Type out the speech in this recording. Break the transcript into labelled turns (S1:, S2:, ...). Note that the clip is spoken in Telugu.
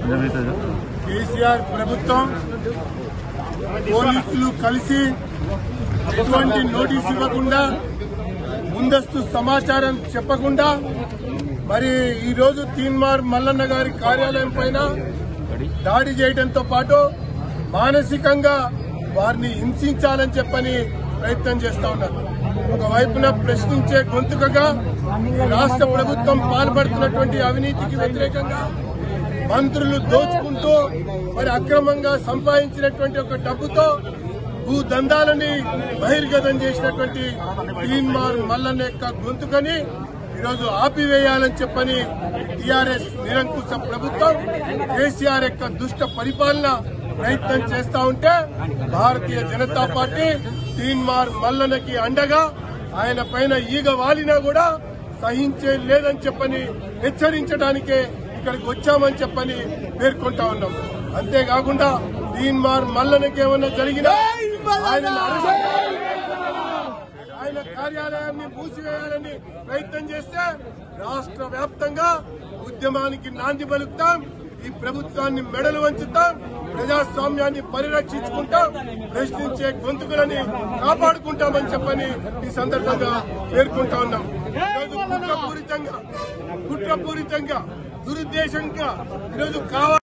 S1: కేసీఆర్ ప్రభుత్వం పోలీసులు కలిసి ఎటువంటి నోటీస్ ఇవ్వకుండా ముందస్తు సమాచారం చెప్పకుండా మరి ఈ రోజు తీన్మార్ మల్లన్న గారి కార్యాలయం పైన దాడి చేయడంతో పాటు మానసికంగా వారిని హింసించాలని చెప్పని ప్రయత్నం చేస్తా ఉన్నారు ఒకవైపున ప్రశ్నించే గొంతుకగా రాష్ట్ర ప్రభుత్వం పాల్పడుతున్నటువంటి అవినీతికి వ్యతిరేకంగా మంత్రులు దోచుకుంటూ మరి అక్రమంగా సంపాదించినటువంటి ఒక డబ్బుతో భూ దందాలని బహిర్గతం చేసినటువంటి తీన్మార్ మల్లన్న యొక్క గొంతుకని ఈరోజు ఆపివేయాలని చెప్పని టీఆర్ఎస్ నిరంకుశ ప్రభుత్వం కేసీఆర్ యొక్క దుష్ట పరిపాలన ప్రయత్నం చేస్తా ఉంటే భారతీయ జనతా పార్టీ తీన్మార్ మల్లన్నకి అండగా ఆయన పైన ఈగ వాలినా కూడా సహించే లేదని చెప్పని హెచ్చరించడానికే ఇక్కడికి వచ్చామని చెప్పని పేర్కొంటా ఉన్నాం అంతేకాకుండా తీన్మార్ మల్లనకి ఏమన్నా జరిగినా ఆయనను అరెస్ట్ ఆయన కార్యాలయాన్ని మూసివేయాలని ప్రయత్నం చేస్తే రాష్ట్ర వ్యాప్తంగా ఉద్యమానికి నాంది పలుకుతాం ఈ ప్రభుత్వాన్ని మెడలు వంచుతాం ప్రజాస్వామ్యాన్ని పరిరక్షించుకుంటాం ప్రశ్నించే గొంతుకులని కాపాడుకుంటామని చెప్పని ఈ సందర్భంగా పేర్కొంటా ఉన్నాం ఈరోజు కుట్రపూరితంగా కుట్రపూరితంగా దురుద్దేశంగా ఈరోజు కావాలి